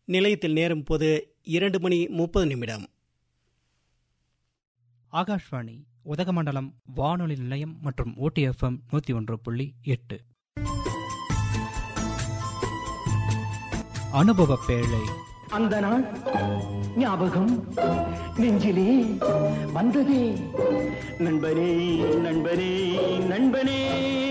நிலையத்தில் நேரம் போது இரண்டு மணி முப்பது நிமிடம் ஆகாஷ்வாணி உதகமண்டலம் வானொலி நிலையம் மற்றும் ஓடிஎஃப்எம் நூற்றி ஒன்று புள்ளி எட்டு அனுபவ பேழை அந்த நாள் ஞாபகம் நெஞ்சிலே வந்ததே நண்பனே நண்பனே நண்பனே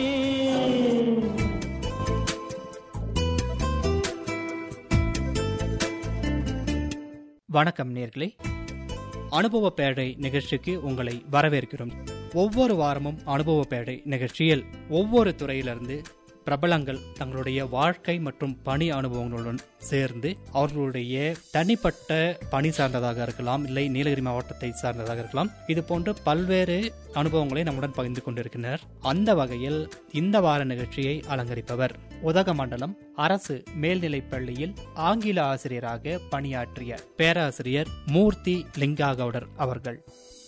வணக்கம் நேர்களே அனுபவ பேழை நிகழ்ச்சிக்கு உங்களை வரவேற்கிறோம் ஒவ்வொரு வாரமும் அனுபவ பேழை நிகழ்ச்சியில் ஒவ்வொரு துறையிலிருந்து பிரபலங்கள் தங்களுடைய வாழ்க்கை மற்றும் பணி அனுபவங்களுடன் சேர்ந்து அவர்களுடைய தனிப்பட்ட பணி சார்ந்ததாக இருக்கலாம் இல்லை நீலகிரி மாவட்டத்தை சார்ந்ததாக இருக்கலாம் இது போன்ற பல்வேறு அனுபவங்களை நம்முடன் பகிர்ந்து கொண்டிருக்கின்றனர் அந்த வகையில் இந்த வார நிகழ்ச்சியை அலங்கரிப்பவர் உதகமண்டலம் அரசு மேல்நிலைப் பள்ளியில் ஆங்கில ஆசிரியராக பணியாற்றிய பேராசிரியர் மூர்த்தி லிங்காகவுடர் அவர்கள்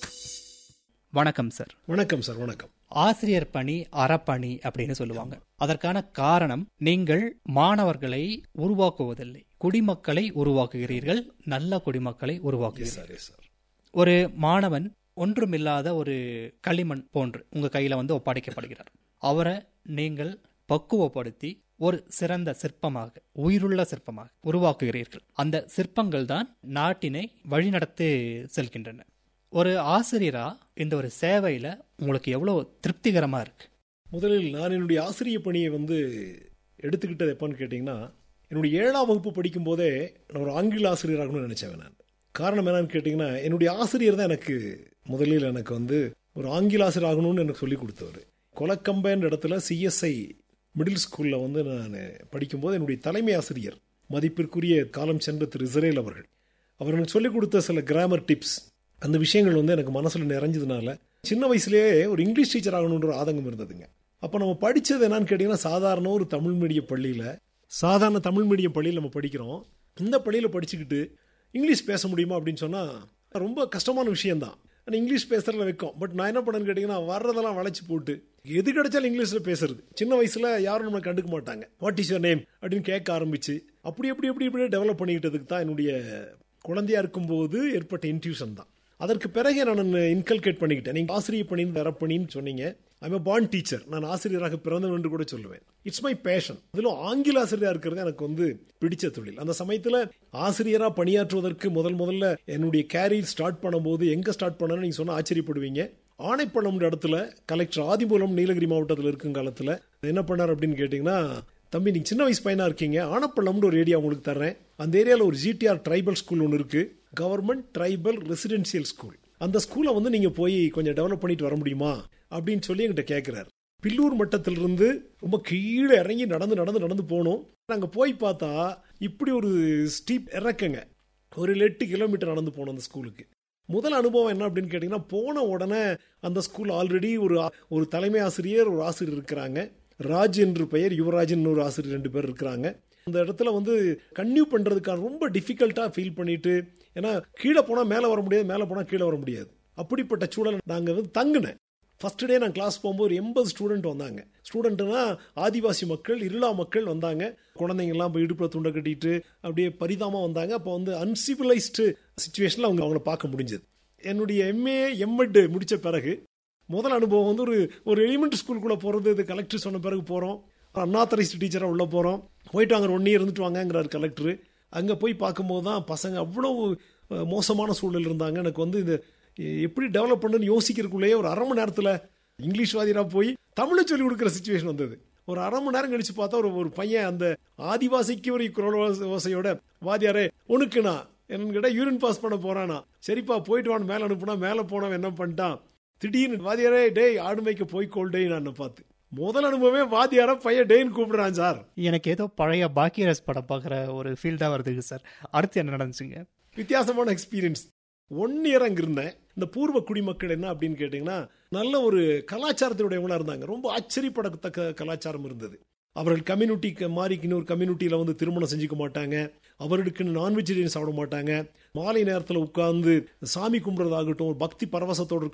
வணக்கம் சார் வணக்கம் சார் வணக்கம் ஆசிரியர் பணி அறப்பணி அப்படின்னு சொல்லுவாங்க அதற்கான காரணம் நீங்கள் மாணவர்களை உருவாக்குவதில்லை குடிமக்களை உருவாக்குகிறீர்கள் நல்ல குடிமக்களை உருவாக்குகிறீர்கள் சரி சார் ஒரு மாணவன் ஒன்றுமில்லாத ஒரு களிமண் போன்று உங்க கையில வந்து ஒப்படைக்கப்படுகிறார் அவரை நீங்கள் பக்குவப்படுத்தி ஒரு சிறந்த சிற்பமாக உயிருள்ள சிற்பமாக உருவாக்குகிறீர்கள் அந்த சிற்பங்கள் தான் நாட்டினை வழிநடத்தி செல்கின்றன ஒரு ஆசிரியரா இந்த ஒரு சேவையில உங்களுக்கு எவ்வளவு திருப்திகரமா இருக்கு முதலில் நான் என்னுடைய ஆசிரிய பணியை வந்து எடுத்துக்கிட்டது எப்போன்னு கேட்டிங்கன்னா என்னுடைய ஏழாம் வகுப்பு படிக்கும் போதே நான் ஒரு ஆங்கில ஆசிரியராகணும்னு நினைச்சேன் நான் காரணம் என்னன்னு கேட்டிங்கன்னா என்னுடைய ஆசிரியர் தான் எனக்கு முதலில் எனக்கு வந்து ஒரு ஆங்கில ஆசிரியர் ஆகணும்னு எனக்கு சொல்லி கொடுத்தவர் கொலக்கம்பேன்ற இடத்துல சிஎஸ்ஐ மிடில் ஸ்கூலில் வந்து நான் படிக்கும்போது என்னுடைய தலைமை ஆசிரியர் மதிப்பிற்குரிய காலம் சென்ற திரு இஸ்ரேல் அவர்கள் அவர் எனக்கு சொல்லிக் கொடுத்த சில கிராமர் டிப்ஸ் அந்த விஷயங்கள் வந்து எனக்கு மனசில் நிறைஞ்சதுனால சின்ன வயசுலேயே ஒரு இங்கிலீஷ் டீச்சர் ஆகணுன்ற ஒரு ஆதங்கம் இருந்ததுங்க அப்போ நம்ம படித்தது என்னன்னு கேட்டிங்கன்னா சாதாரண ஒரு தமிழ் மீடியம் பள்ளியில் சாதாரண தமிழ் மீடியம் பள்ளியில் நம்ம படிக்கிறோம் இந்த பள்ளியில் படிச்சுக்கிட்டு இங்கிலீஷ் பேச முடியுமா அப்படின்னு சொன்னால் ரொம்ப கஷ்டமான விஷயம்தான் ஆனால் இங்கிலீஷ் பேசுறதுல வைக்கும் பட் நான் என்ன பண்ணேன்னு கேட்டிங்கன்னா வர்றதெல்லாம் வளைச்சு போட்டு எது கிடைச்சாலும் இங்கிலீஷில் பேசுறது சின்ன வயசில் யாரும் நம்மளை கண்டுக்க மாட்டாங்க வாட் இஸ் யுவர் நேம் அப்படின்னு கேட்க ஆரம்பிச்சு அப்படி எப்படி எப்படி இப்படி டெவலப் பண்ணிக்கிட்டதுக்கு தான் என்னுடைய குழந்தையா இருக்கும்போது ஏற்பட்ட இன்ட்யூஷன் தான் அதற்கு பிறகு நான் இன்கல்கேட் பண்ணிக்கிட்டேன் நீங்கள் ஆசிரியர் பணின்னு தர பணின்னு சொன்னீங்க ஐம் a பான் டீச்சர் நான் ஆசிரியராக பிறந்தவன் என்று கூட சொல்லுவேன் இட்ஸ் மை பேஷன் அதிலும் ஆங்கில ஆசிரியராக இருக்கிறது எனக்கு வந்து பிடிச்ச தொழில் அந்த சமயத்தில் ஆசிரியராக பணியாற்றுவதற்கு முதல் முதல்ல என்னுடைய கேரியர் ஸ்டார்ட் பண்ணும்போது எங்கே ஸ்டார்ட் பண்ணணும்னு நீங்கள் சொன்னால் ஆச்சரியப்படுவீங்க ஆணைப்பள்ளம்ன்ற இடத்துல கலெக்டர் ஆதிமூலம் நீலகிரி மாவட்டத்தில் இருக்கும் காலத்தில் என்ன பண்ணார் அப்படின்னு கேட்டிங்கன்னா தம்பி நீங்க சின்ன வயசு பையனா இருக்கீங்க ஆனப்பள்ளம்னு ஒரு ஏரியா உங்களுக்கு தர்றேன் அந்த ஏரியாவில் ஒரு ஜிடிஆர் ட்ரைபல் ஸ்கூல் ஒன்று இருக்கு கவர்மெண்ட் ட்ரைபல் ரெசிடென்சியல் ஸ்கூல் அந்த ஸ்கூலை வந்து நீங்க போய் கொஞ்சம் டெவலப் பண்ணிட்டு வர முடியுமா அப்படின்னு சொல்லி என்கிட்ட கேட்கிறாரு பில்லூர் மட்டத்திலிருந்து ரொம்ப கீழே இறங்கி நடந்து நடந்து நடந்து போனோம் நாங்க போய் பார்த்தா இப்படி ஒரு ஸ்டீப் இறக்குங்க ஒரு எட்டு கிலோமீட்டர் நடந்து போனோம் அந்த ஸ்கூலுக்கு முதல் அனுபவம் என்ன அப்படின்னு கேட்டிங்கன்னா போன உடனே அந்த ஸ்கூல் ஆல்ரெடி ஒரு ஒரு தலைமை ஆசிரியர் ஒரு ஆசிரியர் இருக்கிறாங்க ராஜ் என்று பெயர் யுவராஜன் ஒரு ஆசிரியர் ரெண்டு பேர் இருக்கிறாங்க அந்த இடத்துல வந்து கன்யூ பண்ணுறதுக்கான ரொம்ப டிஃபிகல்ட்டாக ஃபீல் பண்ணிட்டு ஏன்னா கீழே போனால் மேலே வர முடியாது மேலே போனால் கீழே வர முடியாது அப்படிப்பட்ட சூழல் நாங்கள் வந்து தங்கினேன் ஃபர்ஸ்ட் டே நான் கிளாஸ் போகும்போது ஒரு எண்பது ஸ்டூடெண்ட் வந்தாங்க ஸ்டூடெண்ட்னா ஆதிவாசி மக்கள் இருளா மக்கள் வந்தாங்க குழந்தைங்கள்லாம் போய் இடுப்பில் துண்டை கட்டிட்டு அப்படியே பரிதாபமாக வந்தாங்க அப்போ வந்து அன்சிவிலைஸ்டு சுச்சுவேஷனில் அவங்க அவங்கள பார்க்க முடிஞ்சது என்னுடைய எம்ஏ எம்எட் முடித்த பிறகு முதல் அனுபவம் வந்து ஒரு ஒரு எலிமெண்ட்ரி ஸ்கூலுக்குள்ளே போகிறது இது கலெக்டர் சொன்ன பிறகு போகிறோம் அன்னாத்தரைஸ்டு டீச்சராக உள்ளே போகிறோம் போயிட்டு அங்கே ஒன் இயர் இருந்துட்டு வாங்கங்கிறார் கலெக்டர் அங்கே போய் பார்க்கும்போது தான் பசங்க அவ்வளோ மோசமான சூழல் இருந்தாங்க எனக்கு வந்து இது எப்படி டெவலப் பண்ணுன்னு யோசிக்கிறதுக்குள்ளேயே ஒரு அரை மணி நேரத்தில் இங்கிலீஷ் வாதியராக போய் தமிழை சொல்லிக் கொடுக்குற சுச்சுவேஷன் வந்தது ஒரு அரை மணி நேரம் கழிச்சு பார்த்தா ஒரு ஒரு பையன் அந்த ஆதிவாசிக்கு ஒரு குரல் ஓசையோட வாதியாரே உனக்குண்ணா என்னன்னு கேட்டால் யூரின் பாஸ் பண்ண போறானா சரிப்பா போயிட்டு வான்னு மேலே அனுப்புனா மேலே போனவன் என்ன பண்ணிட்டான் திடீர்னு வாதியாரே டேய் ஆடு மேய்க்க போய் கோல்டே நான் பார்த்து முதல் அனுபவமே வாத்தியார பையன் டேன்னு கூப்பிடுறான் சார் எனக்கு ஏதோ பழைய பாக்கியரஸ் படம் பார்க்குற ஒரு ஃபீல்டா வருதுங்க சார் அடுத்து என்ன நடந்துச்சுங்க வித்தியாசமான எக்ஸ்பீரியன்ஸ் ஒன் இயர் அங்க இருந்தேன் இந்த பூர்வ குடிமக்கள் என்ன அப்படின்னு கேட்டீங்கன்னா நல்ல ஒரு கலாச்சாரத்தினுடையவங்களா இருந்தாங்க ரொம்ப ஆச்சரியப்படத்தக்க கலாச்சாரம் இருந்தது அவர்கள் கம்யூனிட்டிக்கு மாறி இன்னொரு கம்யூனிட்டியில வந்து திருமணம் செஞ்சுக்க மாட்டாங்க அவர்களுக்குன்னு நான்வெஜிடேரியன் சாப்பிட மாட்டாங்க மாலை நேரத்தில் உட்கார்ந்து சாமி கும்பிட்றதாகட்டும் ஒரு பக்தி பரவசத்தோடு